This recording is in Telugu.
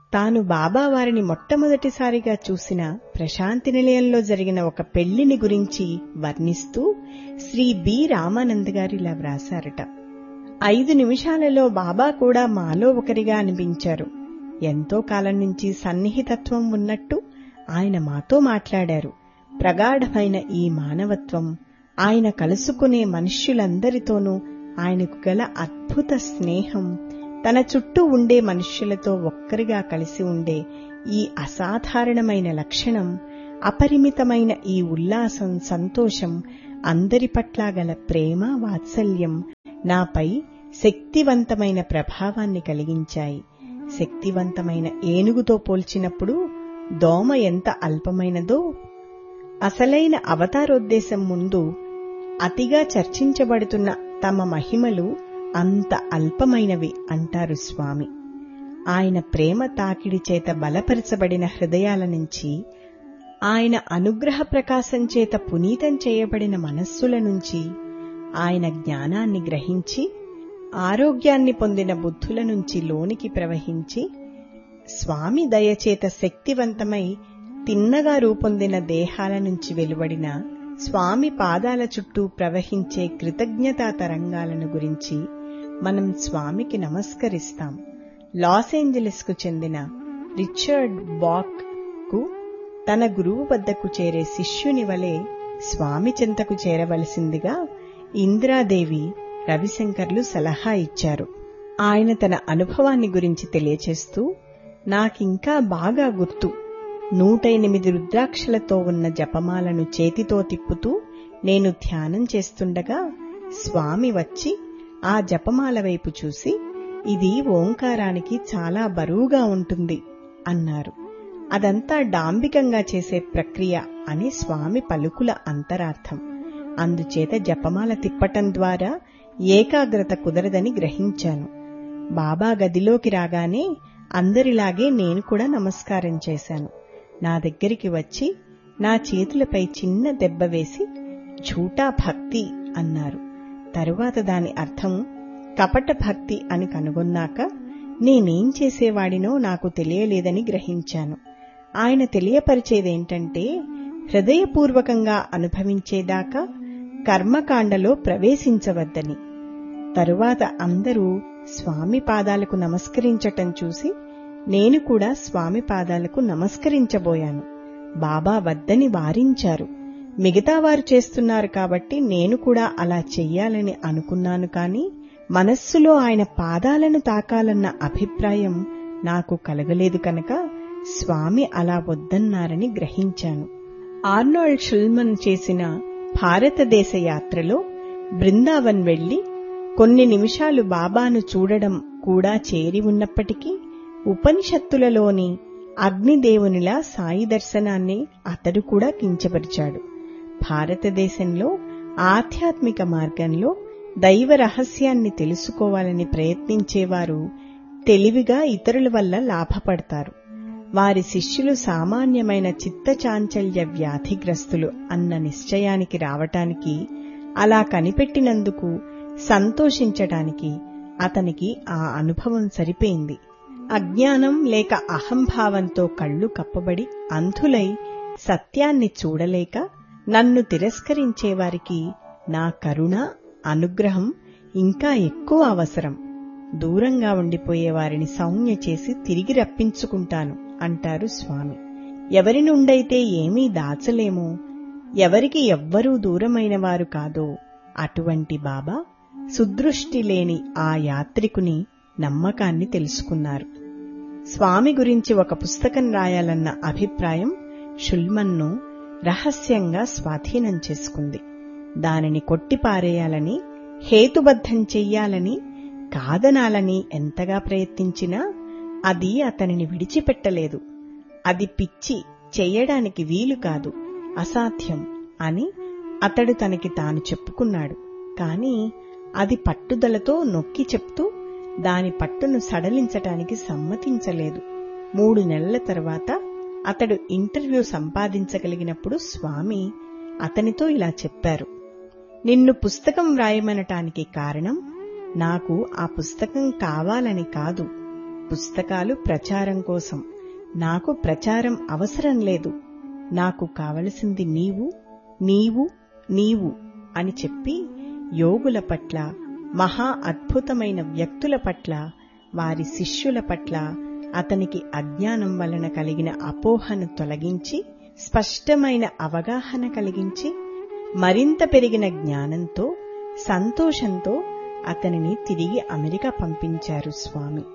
తాను బాబా వారిని మొట్టమొదటిసారిగా చూసిన ప్రశాంతి నిలయంలో జరిగిన ఒక పెళ్లిని గురించి వర్ణిస్తూ శ్రీ బి రామానంద్ గారు ఇలా వ్రాసారట ఐదు నిమిషాలలో బాబా కూడా మాలో ఒకరిగా అనిపించారు ఎంతో కాలం నుంచి సన్నిహితత్వం ఉన్నట్టు ఆయన మాతో మాట్లాడారు ప్రగాఢమైన ఈ మానవత్వం ఆయన కలుసుకునే మనుష్యులందరితోనూ ఆయనకు గల అద్భుత స్నేహం తన చుట్టూ ఉండే మనుష్యులతో ఒక్కరిగా కలిసి ఉండే ఈ అసాధారణమైన లక్షణం అపరిమితమైన ఈ ఉల్లాసం సంతోషం అందరి పట్ల గల ప్రేమ వాత్సల్యం నాపై శక్తివంతమైన ప్రభావాన్ని కలిగించాయి శక్తివంతమైన ఏనుగుతో పోల్చినప్పుడు దోమ ఎంత అల్పమైనదో అసలైన అవతారోద్దేశం ముందు అతిగా చర్చించబడుతున్న తమ మహిమలు అంత అల్పమైనవి అంటారు స్వామి ఆయన ప్రేమ తాకిడి చేత బలపరచబడిన హృదయాల నుంచి ఆయన అనుగ్రహ ప్రకాశం చేత పునీతం చేయబడిన మనస్సుల నుంచి ఆయన జ్ఞానాన్ని గ్రహించి ఆరోగ్యాన్ని పొందిన బుద్ధుల నుంచి లోనికి ప్రవహించి స్వామి దయచేత శక్తివంతమై తిన్నగా రూపొందిన దేహాల నుంచి వెలువడిన స్వామి పాదాల చుట్టూ ప్రవహించే కృతజ్ఞతా తరంగాలను గురించి మనం స్వామికి నమస్కరిస్తాం లాస్ ఏంజలస్ కు చెందిన రిచర్డ్ బాక్ కు తన గురువు వద్దకు చేరే శిష్యుని వలె స్వామి చెంతకు చేరవలసిందిగా ఇందిరాదేవి రవిశంకర్లు సలహా ఇచ్చారు ఆయన తన అనుభవాన్ని గురించి తెలియచేస్తూ నాకింకా బాగా గుర్తు నూట ఎనిమిది రుద్రాక్షలతో ఉన్న జపమాలను చేతితో తిప్పుతూ నేను ధ్యానం చేస్తుండగా స్వామి వచ్చి ఆ జపమాల వైపు చూసి ఇది ఓంకారానికి చాలా బరువుగా ఉంటుంది అన్నారు అదంతా డాంబికంగా చేసే ప్రక్రియ అని స్వామి పలుకుల అంతరార్థం అందుచేత జపమాల తిప్పటం ద్వారా ఏకాగ్రత కుదరదని గ్రహించాను బాబా గదిలోకి రాగానే అందరిలాగే నేను కూడా నమస్కారం చేశాను నా దగ్గరికి వచ్చి నా చేతులపై చిన్న దెబ్బ వేసి ఝూటా భక్తి అన్నారు తరువాత దాని అర్థం కపట భక్తి అని కనుగొన్నాక నేనేం చేసేవాడినో నాకు తెలియలేదని గ్రహించాను ఆయన తెలియపరిచేదేంటంటే హృదయపూర్వకంగా అనుభవించేదాకా కర్మకాండలో ప్రవేశించవద్దని తరువాత అందరూ స్వామి పాదాలకు నమస్కరించటం చూసి నేను కూడా స్వామి పాదాలకు నమస్కరించబోయాను బాబా వద్దని వారించారు మిగతా వారు చేస్తున్నారు కాబట్టి నేను కూడా అలా చెయ్యాలని అనుకున్నాను కాని మనస్సులో ఆయన పాదాలను తాకాలన్న అభిప్రాయం నాకు కలగలేదు కనుక స్వామి అలా వద్దన్నారని గ్రహించాను ఆర్నాల్డ్ షుల్మన్ చేసిన భారతదేశ యాత్రలో బృందావన్ వెళ్లి కొన్ని నిమిషాలు బాబాను చూడడం కూడా చేరి ఉన్నప్పటికీ ఉపనిషత్తులలోని అగ్నిదేవునిలా సాయి దర్శనాన్ని అతడు కూడా కించపరిచాడు భారతదేశంలో ఆధ్యాత్మిక మార్గంలో దైవ రహస్యాన్ని తెలుసుకోవాలని ప్రయత్నించేవారు తెలివిగా ఇతరుల వల్ల లాభపడతారు వారి శిష్యులు సామాన్యమైన చిత్తచాంచల్య వ్యాధిగ్రస్తులు అన్న నిశ్చయానికి రావటానికి అలా కనిపెట్టినందుకు సంతోషించటానికి అతనికి ఆ అనుభవం సరిపోయింది అజ్ఞానం లేక అహంభావంతో కళ్ళు కప్పబడి అంధులై సత్యాన్ని చూడలేక నన్ను తిరస్కరించేవారికి నా కరుణ అనుగ్రహం ఇంకా ఎక్కువ అవసరం దూరంగా ఉండిపోయే వారిని సౌమ్య చేసి తిరిగి రప్పించుకుంటాను అంటారు స్వామి ఎవరి నుండైతే ఏమీ దాచలేమో ఎవరికి ఎవ్వరూ దూరమైన వారు కాదో అటువంటి బాబా సుదృష్టి లేని ఆ యాత్రికుని నమ్మకాన్ని తెలుసుకున్నారు స్వామి గురించి ఒక పుస్తకం రాయాలన్న అభిప్రాయం షుల్మన్ను రహస్యంగా స్వాధీనం చేసుకుంది దానిని కొట్టిపారేయాలని హేతుబద్ధం చెయ్యాలని కాదనాలని ఎంతగా ప్రయత్నించినా అది అతనిని విడిచిపెట్టలేదు అది పిచ్చి చెయ్యడానికి వీలు కాదు అసాధ్యం అని అతడు తనకి తాను చెప్పుకున్నాడు కాని అది పట్టుదలతో నొక్కి చెప్తూ దాని పట్టును సడలించటానికి సమ్మతించలేదు మూడు నెలల తర్వాత అతడు ఇంటర్వ్యూ సంపాదించగలిగినప్పుడు స్వామి అతనితో ఇలా చెప్పారు నిన్ను పుస్తకం వ్రాయమనటానికి కారణం నాకు ఆ పుస్తకం కావాలని కాదు పుస్తకాలు ప్రచారం కోసం నాకు ప్రచారం అవసరం లేదు నాకు కావలసింది నీవు నీవు నీవు అని చెప్పి యోగుల పట్ల మహా అద్భుతమైన వ్యక్తుల పట్ల వారి శిష్యుల పట్ల అతనికి అజ్ఞానం వలన కలిగిన అపోహను తొలగించి స్పష్టమైన అవగాహన కలిగించి మరింత పెరిగిన జ్ఞానంతో సంతోషంతో అతనిని తిరిగి అమెరికా పంపించారు స్వామి